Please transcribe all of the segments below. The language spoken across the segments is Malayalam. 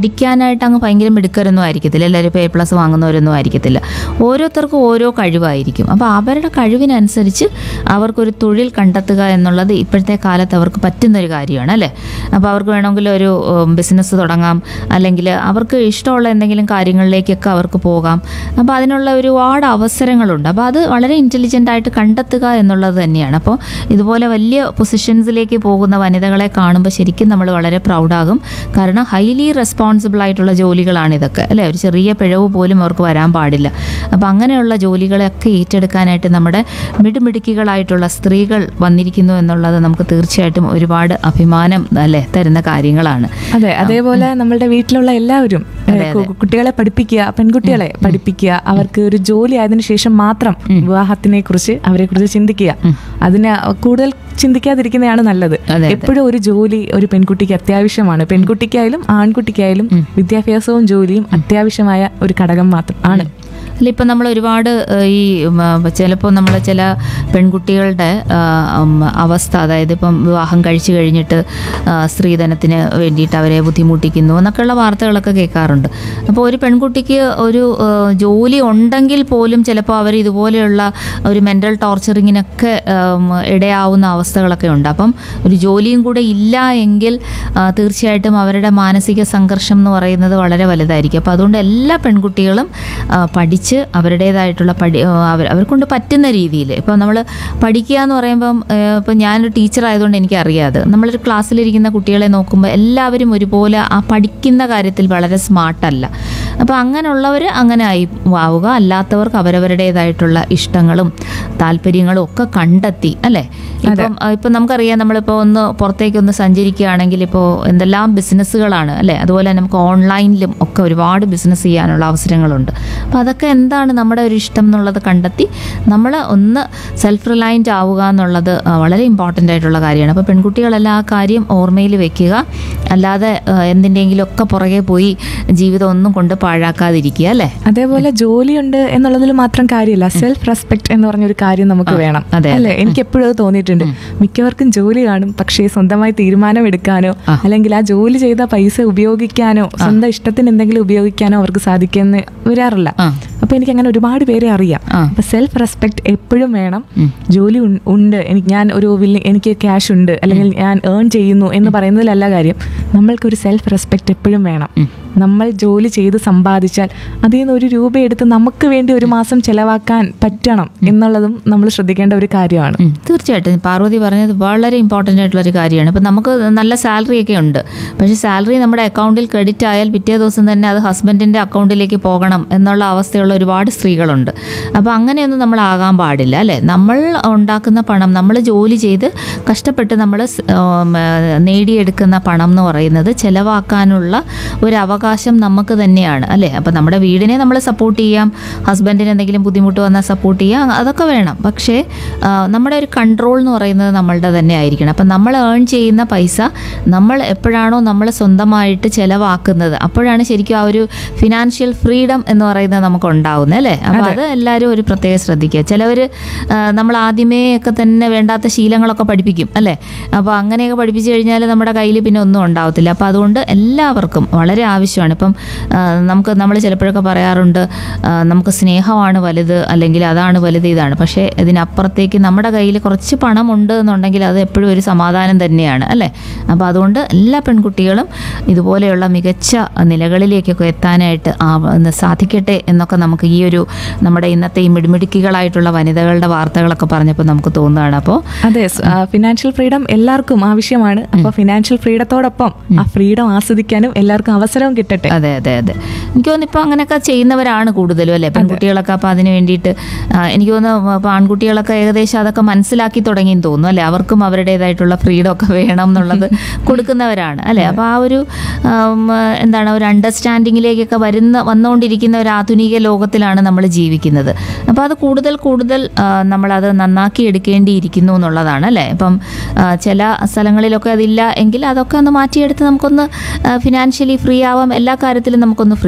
പഠിക്കാനായിട്ട് അങ്ങ് ഭയങ്കര മിടുക്കരൊന്നും ആയിരിക്കത്തില്ല എല്ലാവരും ഇപ്പോൾ എ പ്ലസ് വാങ്ങുന്നവരൊന്നും ആയിരിക്കത്തില്ല ഓരോരുത്തർക്കും ഓരോ കഴിവായിരിക്കും അപ്പോൾ അവരുടെ കഴിവിനനുസരിച്ച് അവർക്കൊരു തൊഴിൽ കണ്ടെത്തുക എന്നുള്ളത് ഇപ്പോഴത്തെ കാലത്ത് അവർക്ക് പറ്റുന്ന ഒരു കാര്യമാണ് അല്ലേ അപ്പോൾ അവർക്ക് വേണമെങ്കിൽ ഒരു ബിസിനസ് തുടങ്ങാം അല്ലെങ്കിൽ അവർക്ക് ഇഷ്ടമുള്ള എന്തെങ്കിലും കാര്യങ്ങളിലേക്കൊക്കെ അവർക്ക് പോകാം അപ്പോൾ അതിനുള്ള ഒരുപാട് അവസരങ്ങളുണ്ട് അപ്പോൾ അത് വളരെ ഇൻ്റലിജൻ്റ് ആയിട്ട് കണ്ടെത്തുക എന്നുള്ളത് തന്നെയാണ് അപ്പോൾ ഇതുപോലെ വലിയ പൊസിഷൻസിലേക്ക് പോകുന്ന വനിതകളെ കാണുമ്പോൾ ശരിക്കും നമ്മൾ വളരെ പ്രൗഡാകും കാരണം ഹൈലി റെസ്പോൺസിബിൾ ആയിട്ടുള്ള ജോലികളാണ് ഇതൊക്കെ അല്ലേ ഒരു ചെറിയ പിഴവ് പോലും അവർക്ക് വരാൻ പാടില്ല അപ്പോൾ അങ്ങനെയുള്ള ജോലികളെയൊക്കെ ഏറ്റെടുക്കാനായിട്ട് നമ്മുടെ മിടുമിടുക്കികളായിട്ടുള്ള സ്ത്രീകൾ വന്നിരിക്കുന്നു എന്നുള്ളത് നമുക്ക് തീർച്ചയായിട്ടും ഒരുപാട് അഭിമാനം അല്ലേ തരുന്ന കാര്യങ്ങളാണ് അതെ അതേപോലെ നമ്മളുടെ വീട്ടിലുള്ള എല്ലാവരും ഏഹ്, കു- കുട്ടികളെ പഠിപ്പിക്കുക പെൺകുട്ടികളെ പഠിപ്പിക്കുക അവർക്ക് ഒരു ജോലി ആയതിനു ശേഷം മാത്രം വിവാഹത്തിനെ കുറിച്ച് അവരെ കുറിച്ച് ചിന്തിക്കുക അതിന് കൂടുതൽ ചിന്തിക്കാതിരിക്കുന്നതാണ് നല്ലത് അതെ. എപ്പോഴും ഒരു ജോലി ഒരു പെൺകുട്ടിക്ക് അത്യാവശ്യമാണ് പെൺകുട്ടിക്കായാലും ആൺകുട്ടിക്കായാലും വിദ്യാഭ്യാസവും ജോലിയും അത്യാവശ്യമായ ഒരു ഘടകം മാത്രം ആണ് അല്ല ഇപ്പം നമ്മൾ ഒരുപാട് ഏഹ്, ഈ ചിലപ്പോൾ നമ്മൾ ചില പെൺകുട്ടികളുടെ ആ, ഉം, അവസ്ഥ അതായത് ഇപ്പം വിവാഹം കഴിച്ചു കഴിഞ്ഞിട്ട് ആ, സ്ത്രീധനത്തിന് വേണ്ടിയിട്ട് അവരെ ബുദ്ധിമുട്ടിക്കുന്നു എന്നൊക്കെയുള്ള വാർത്തകളൊക്കെ കേൾക്കാറുണ്ട് അപ്പോൾ ഒരു പെൺകുട്ടിക്ക് ഒരു ഏഹ്, ജോലി ഉണ്ടെങ്കിൽ പോലും ചിലപ്പോൾ അവർ ഇതുപോലെയുള്ള ഒരു മെൻ്റൽ ടോർച്ചറിങ്ങിനൊക്കെ ഉം, ഇടയാവുന്ന അവസ്ഥകളൊക്കെ ഉണ്ട് അപ്പം ഒരു ജോലിയും കൂടെ ഇല്ല എങ്കിൽ ആ, തീർച്ചയായിട്ടും അവരുടെ മാനസിക സംഘർഷം എന്ന് പറയുന്നത് വളരെ വലുതായിരിക്കും അപ്പോൾ അതുകൊണ്ട് എല്ലാ പെൺകുട്ടികളും ആ, പഠിച്ച് അവരുടേതായിട്ടുള്ള പഠി ആ, അവർ അവർക്കൊണ്ട് പറ്റുന്ന രീതിയിൽ ഇപ്പോൾ നമ്മൾ പഠിക്കുക എന്ന് പറയുമ്പം ഇപ്പം ഞാനൊരു ടീച്ചർ ആയതുകൊണ്ട് എനിക്കറിയാതെ നമ്മളൊരു ക്ലാസ്സിലിരിക്കുന്ന കുട്ടികളെ നോക്കുമ്പോൾ എല്ലാവരും ഒരുപോലെ ആ പഠിക്കുന്ന കാര്യത്തിൽ വളരെ സ്മാർട്ടല്ല അപ്പോൾ അങ്ങനെയുള്ളവർ അങ്ങനെ ആയി ആവുക അല്ലാത്തവർക്ക് അവരവരുടേതായിട്ടുള്ള ഇഷ്ടങ്ങളും താല്പര്യങ്ങളും ഒക്കെ കണ്ടെത്തി അല്ലേ ഇപ്പം ഇപ്പം നമുക്കറിയാം നമ്മളിപ്പോൾ ഒന്ന് പുറത്തേക്ക് ഒന്ന് സഞ്ചരിക്കുകയാണെങ്കിൽ ഇപ്പോൾ എന്തെല്ലാം ബിസിനസ്സുകളാണ് അല്ലേ അതുപോലെ തന്നെ നമുക്ക് ഓൺലൈനിലും ഒക്കെ ഒരുപാട് ബിസിനസ് ചെയ്യാനുള്ള അവസരങ്ങളുണ്ട് അപ്പോൾ അതൊക്കെ എന്താണ് നമ്മുടെ ഒരു ഇഷ്ടം എന്നുള്ളത് കണ്ടെത്തി നമ്മൾ ഒന്ന് സെൽഫ് റിലയൻറ്റ് ആവുക എന്നുള്ളത് ആ, വളരെ ഇമ്പോർട്ടൻ്റ് ആയിട്ടുള്ള കാര്യമാണ് അപ്പോൾ പെൺകുട്ടികളെല്ലാം ആ കാര്യം ഓർമ്മയിൽ വെക്കുക അല്ലാതെ ആ, എന്തിൻ്റെയെങ്കിലുമൊക്കെ പുറകെ പോയി ജീവിതം ഒന്നും കൊണ്ട് പാഴാക്കാതിരിക്കുക അല്ലേ അതേപോലെ ജോലിയുണ്ട് എന്നുള്ളതിൽ മാത്രം കാര്യമില്ല സെൽഫ് റെസ്പെക്ട് എന്ന് പറഞ്ഞൊരു കാര്യം നമുക്ക് വേണം അതെ, അല്ലെ എനിക്ക് എപ്പോഴും അത് തോന്നിയിട്ടുണ്ട് മിക്കവർക്കും ജോലി കാണും പക്ഷേ സ്വന്തമായി തീരുമാനം എടുക്കാനോ അല്ലെങ്കിൽ ആ ജോലി ചെയ്ത പൈസ ഉപയോഗിക്കാനോ സ്വന്തം ഇഷ്ടത്തിന് എന്തെങ്കിലും ഉപയോഗിക്കാനോ അവർക്ക് സാധിക്കുമെന്ന് വരാറില്ല ആ. അപ്പൊ എനിക്ക് അങ്ങനെ ഒരുപാട് പേരെ അറിയാം ആ. അപ്പൊ സെൽഫ് റെസ്പെക്ട് എപ്പോഴും വേണം ജോലി ഉൺ- ഉണ്ട് എനിക്ക് ഞാൻ ഒരു വില്ലി എനിക്ക് ക്യാഷ് ഉണ്ട് അല്ലെങ്കിൽ ഞാൻ ഏൺ ചെയ്യുന്നു എന്ന് പറയുന്നതിലല്ല കാര്യം നമ്മൾക്കൊരു സെൽഫ് റെസ്പെക്ട് എപ്പോഴും വേണം നമ്മൾ ജോലി ചെയ്ത് സമ്പാദിച്ചാൽ അതിൽ നിന്ന് ഒരു രൂപ എടുത്ത് നമുക്ക് വേണ്ടി ഒരു മാസം ചെലവാക്കാൻ പറ്റണം എന്നുള്ളതും നമ്മൾ ശ്രദ്ധിക്കേണ്ട ഒരു കാര്യമാണ് ഉം, തീർച്ചയായിട്ടും പാർവതി പറഞ്ഞത് വളരെ ഇമ്പോർട്ടൻ്റ് ആയിട്ടുള്ള ഒരു കാര്യമാണ് ഇപ്പം നമുക്ക് നല്ല സാലറി ഒക്കെ ഉണ്ട് പക്ഷേ സാലറി നമ്മുടെ അക്കൗണ്ടിൽ ക്രെഡിറ്റ് ആയാൽ പിറ്റേ ദിവസം തന്നെ അത് ഹസ്ബൻഡിൻ്റെ അക്കൗണ്ടിലേക്ക് പോകണം എന്നുള്ള അവസ്ഥയുള്ള ഒരുപാട് സ്ത്രീകളുണ്ട് അപ്പോൾ അങ്ങനെയൊന്നും നമ്മൾ ആകാൻ പാടില്ല അല്ലേ നമ്മൾ ഉണ്ടാക്കുന്ന പണം നമ്മൾ ജോലി ചെയ്ത് കഷ്ടപ്പെട്ട് നമ്മൾ സ്- ഉം, ഏഹ്, നേടിയെടുക്കുന്ന പണം എന്ന് പറയുന്നത് ചെലവാക്കാനുള്ള ഒരു അവകാശം നമുക്ക് തന്നെയാണ് അല്ലേ അപ്പോൾ നമ്മുടെ വീടിനെ നമ്മൾ സപ്പോർട്ട് ചെയ്യാം ഹസ്ബൻഡിന് എന്തെങ്കിലും ബുദ്ധിമുട്ട് വന്നാൽ സപ്പോർട്ട് ചെയ്യാം അതൊക്കെ വേണം പക്ഷേ ആ, നമ്മുടെ ഒരു കൺട്രോൾ എന്ന് പറയുന്നത് നമ്മളുടെ തന്നെ ആയിരിക്കണം അപ്പം നമ്മൾ ഏൺ ചെയ്യുന്ന പൈസ നമ്മൾ എപ്പോഴാണോ നമ്മൾ സ്വന്തമായിട്ട് ചിലവാക്കുന്നത് അപ്പോഴാണ് ശരിക്കും ആ ഒരു ഫിനാൻഷ്യൽ ഫ്രീഡം എന്ന് പറയുന്നത് നമുക്ക് ഉണ്ടാവുന്നത് അല്ലേ അപ്പോൾ അത് എല്ലാവരും ഒരു പ്രത്യേകം ശ്രദ്ധിക്കുക ചിലവർ നമ്മൾ ആദ്യമേ ഒക്കെ തന്നെ വേണ്ടാത്ത ശീലങ്ങളൊക്കെ പഠിപ്പിക്കും അല്ലേ അപ്പോൾ അങ്ങനെയൊക്കെ പഠിപ്പിച്ചു കഴിഞ്ഞാൽ നമ്മുടെ കയ്യിൽ പിന്നെ ഒന്നും ഉണ്ടാവത്തില്ല അപ്പോൾ അതുകൊണ്ട് എല്ലാവർക്കും വളരെ ആവശ്യമാണ് ഇപ്പം ആ, നമുക്ക് നമ്മൾ ചിലപ്പോഴൊക്കെ പറയാറുണ്ട് ആ, നമുക്ക് സ്നേഹമാണ് വലുത് അല്ലെങ്കിൽ അതാണ് വലുത് ഇതാണ് പക്ഷേ ഇതിനപ്പുറത്തേക്ക് നമ്മുടെ കയ്യിൽ കുറച്ച് പണമുണ്ട് എന്നുണ്ടെങ്കിൽ അത് എപ്പോഴും ഒരു സമാധാനം തന്നെയാണ് അല്ലേ അപ്പോൾ അതുകൊണ്ട് എല്ലാ പെൺകുട്ടികളും ഇതുപോലെയുള്ള മികച്ച നിലകളിലേക്കൊക്കെ എത്താനായിട്ട് ആ ഒന്ന് സാധിക്കട്ടെ എന്നൊക്കെ നമുക്ക് ഈ ഒരു നമ്മുടെ ഇന്നത്തെ ഈ മിടുമിടുക്കികളായിട്ടുള്ള വനിതകളുടെ വാർത്തകളൊക്കെ പറഞ്ഞപ്പോൾ നമുക്ക് തോന്നുകയാണ് അപ്പോൾ അതെ ഫിനാൻഷ്യൽ ഫ്രീഡം എല്ലാവർക്കും ആവശ്യമാണ് അപ്പൊ ഫിനാൻഷ്യൽ ഫ്രീഡത്തോടൊപ്പം ആ ഫ്രീഡം ആസ്വദിക്കാനും എല്ലാവർക്കും അവസരവും കിട്ടട്ടെ അതെ അതെ അതെ എനിക്ക് തോന്നുന്നു ഇപ്പോൾ അങ്ങനെയൊക്കെ ചെയ്യുന്നവരാണ് കൂടുതലും അല്ലേ പെൺകുട്ടികളൊക്കെ അപ്പോൾ അതിന് വേണ്ടിയിട്ട് ആ, എനിക്ക് തോന്നുന്നു ഇപ്പോൾ ആൺകുട്ടികളൊക്കെ ഏകദേശം അതൊക്കെ മനസ്സിലാക്കി തുടങ്ങിയെന്ന് തോന്നുന്നു അല്ലേ അവർക്കും അവരുടേതായിട്ടുള്ള ഫ്രീഡം ഒക്കെ വേണം എന്നുള്ളത് കൊടുക്കുന്നവരാണ് അല്ലേ അപ്പോൾ ആ ഒരു ആം, എന്താണ് ഒരു അണ്ടർസ്റ്റാൻഡിങ്ങിലേക്കൊക്കെ വരുന്ന വന്നുകൊണ്ടിരിക്കുന്ന ഒരു ആധുനിക ലോകത്തിലാണ് നമ്മൾ ജീവിക്കുന്നത് അപ്പോൾ അത് കൂടുതൽ കൂടുതൽ ആ, നമ്മളത് നന്നാക്കി എടുക്കേണ്ടിയിരിക്കുന്നു എന്നുള്ളതാണ് അല്ലേ ഇപ്പം ആ, ചില സ്ഥലങ്ങളിലൊക്കെ അതില്ല എങ്കിൽ അതൊക്കെ ഒന്ന് മാറ്റിയെടുത്ത് നമുക്കൊന്ന് ഫിനാൻഷ്യലി ഫ്രീ ആവാം എല്ലാ കാര്യത്തിലും നമുക്കൊന്ന് ഫ്രീ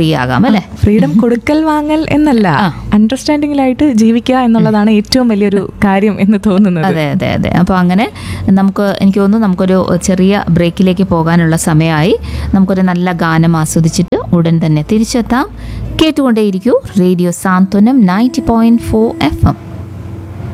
ഫ്രീ ആകാം അല്ലേ ഫ്രീഡം കൊടുക്കൽ വാങ്ങൽ എന്നല്ല ആ. അണ്ടർസ്റ്റാൻഡിങ്ങിലായിട്ട് ജീവിക്കുക എന്നുള്ളതാണ് ഏറ്റവും വലിയൊരു കാര്യം എന്ന് തോന്നുന്നത് അതെ അതെ അതെ അപ്പോൾ അങ്ങനെ നമുക്ക് എനിക്ക് തോന്നുന്നു നമുക്കൊരു ചെറിയ ബ്രേക്കിലേക്ക് പോകാനുള്ള സമയമായി നമുക്കൊരു നല്ല ഗാനം ആസ്വദിച്ചിട്ട് ഉടൻ തന്നെ തിരിച്ചെത്താം കേട്ടുകൊണ്ടേയിരിക്കൂ radio Santhwanam ninety point four F M